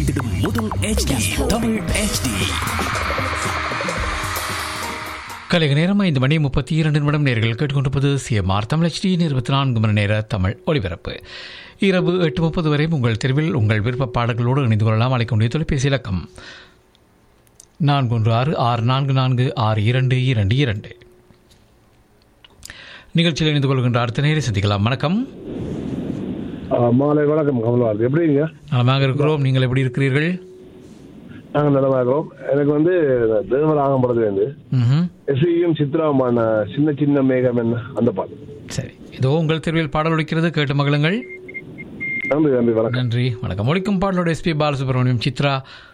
கேட்டிடும் முதல் HD Tamil HD கலைக நேரம் ஐந்து மணி முப்பத்தி இரண்டு நிமிடம் நேர்கள் கேட்டுக்கொண்டிருப்பது சிஎம்ஆர் தமிழ் ஹெச்டி இருபத்தி நான்கு மணி நேர தமிழ் ஒலிபரப்பு இரவு எட்டு முப்பது வரை உங்கள் தெருவில் உங்கள் விருப்ப பாடல்களோடு இணைந்து கொள்ளலாம் அழைக்கக்கூடிய தொலைபேசி இலக்கம் நான்கு ஒன்று ஆறு ஆறு நான்கு நான்கு ஆறு இரண்டு இரண்டு இரண்டு நிகழ்ச்சியில் இணைந்து கொள்கின்ற அடுத்த நேரை சந்திக்கலாம் வணக்கம் ஆ, மாலை வணக்கம் கமல்வார் எப்படிங்க நலமாக இருக்கிறோம் நீங்கள் எப்படி இருக்கிறீர்கள் நாங்கள் நலமா இருக்கோம் எனக்கு வந்து தேவராகம் படத்துல இருந்து ம்ஹும். எஸ்ஐயும் சித்ராமான சின்ன சின்ன மேகம் என்ன அந்த பாட்டு சரி இதோ உங்கள் தெருவில் பாடல் ஒலிக்கிறது கேட்டு மகிழுங்கள் நன்றி நன்றி வணக்கம் நன்றி வணக்கம் ஒழிக்கும் பாடலோட எஸ்பி பாலசுப்ரமணியம் சித்ரா